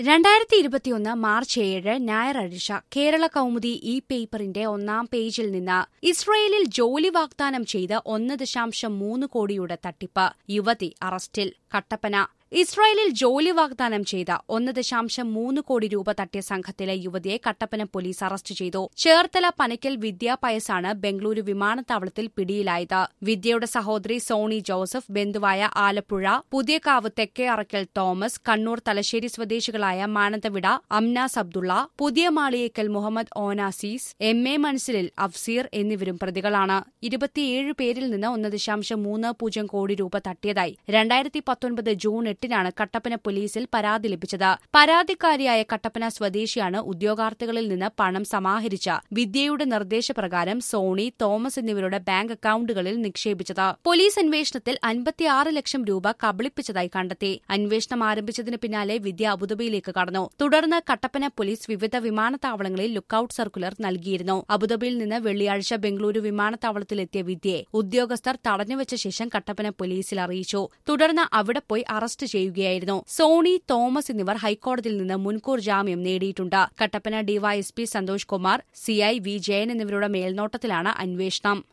രണ്ടായിരത്തി ഇരുപത്തിയൊന്ന് മാർച്ച് ഏഴ് ഞായറാഴ്ച കേരള കൗമുദി ഇ പേപ്പറിന്റെ ഒന്നാം പേജിൽ നിന്ന് ഇസ്രയേലിൽ ജോലി വാഗ്ദാനം ചെയ്ത് ഒന്ന് ദശാംശം മൂന്ന് കോടിയുടെ തട്ടിപ്പ് യുവതി അറസ്റ്റിൽ കട്ടപ്പന ഇസ്രായേലിൽ ജോലി വാഗ്ദാനം ചെയ്ത ഒന്ന് ദശാംശം മൂന്ന് കോടി രൂപ തട്ടിയ സംഘത്തിലെ യുവതിയെ കട്ടപ്പന പോലീസ് അറസ്റ്റ് ചെയ്തു ചേർത്തല പനക്കൽ വിദ്യ പയസാണ് ബംഗളൂരു വിമാനത്താവളത്തിൽ പിടിയിലായത് വിദ്യയുടെ സഹോദരി സോണി ജോസഫ് ബന്ധുവായ ആലപ്പുഴ പുതിയകാവ് തെക്കേ അറക്കൽ തോമസ് കണ്ണൂർ തലശ്ശേരി സ്വദേശികളായ മാനന്തവിട അംനാസ് അബ്ദുള്ള പുതിയ മാളിയേക്കൽ മുഹമ്മദ് ഓനാസീസ് എം എ മൻസിലിൽ അഫ്സീർ എന്നിവരും പ്രതികളാണ് ഇരുപത്തിയേഴ് പേരിൽ നിന്ന് ഒന്ന് ദശാംശം മൂന്ന് പൂജ്യം കോടി രൂപ തട്ടിയതായി രണ്ടായിരത്തി പത്തൊൻപത് ജൂൺ എട്ടിനാണ് കട്ടപ്പന പോലീസിൽ പരാതി ലഭിച്ചത് പരാതിക്കാരിയായ കട്ടപ്പന സ്വദേശിയാണ് ഉദ്യോഗാർത്ഥികളിൽ നിന്ന് പണം സമാഹരിച്ച വിദ്യയുടെ നിർദ്ദേശപ്രകാരം സോണി തോമസ് എന്നിവരുടെ ബാങ്ക് അക്കൌണ്ടുകളിൽ നിക്ഷേപിച്ചത് പോലീസ് അന്വേഷണത്തിൽ അൻപത്തിയാറ് ലക്ഷം രൂപ കബളിപ്പിച്ചതായി കണ്ടെത്തി അന്വേഷണം ആരംഭിച്ചതിന് പിന്നാലെ വിദ്യ അബുദാബിയിലേക്ക് കടന്നു തുടർന്ന് കട്ടപ്പന പോലീസ് വിവിധ വിമാനത്താവളങ്ങളിൽ ലുക്കൌട്ട് സർക്കുലർ നൽകിയിരുന്നു അബുദാബിയിൽ നിന്ന് വെള്ളിയാഴ്ച ബംഗളൂരു വിമാനത്താവളത്തിലെത്തിയ വിദ്യയെ ഉദ്യോഗസ്ഥർ തടഞ്ഞുവച്ച ശേഷം കട്ടപ്പന പോലീസിൽ അറിയിച്ചു തുടർന്ന് അവിടെ പോയി അറസ്റ്റ് ചെയ്യുകയായിരുന്നു സോണി തോമസ് എന്നിവർ ഹൈക്കോടതിയിൽ നിന്ന് മുൻകൂർ ജാമ്യം നേടിയിട്ടുണ്ട് Kattappana D Y S P Santhosh Kumar C I V Jayan എന്നിവരുടെ മേൽനോട്ടത്തിലാണ് അന്വേഷണം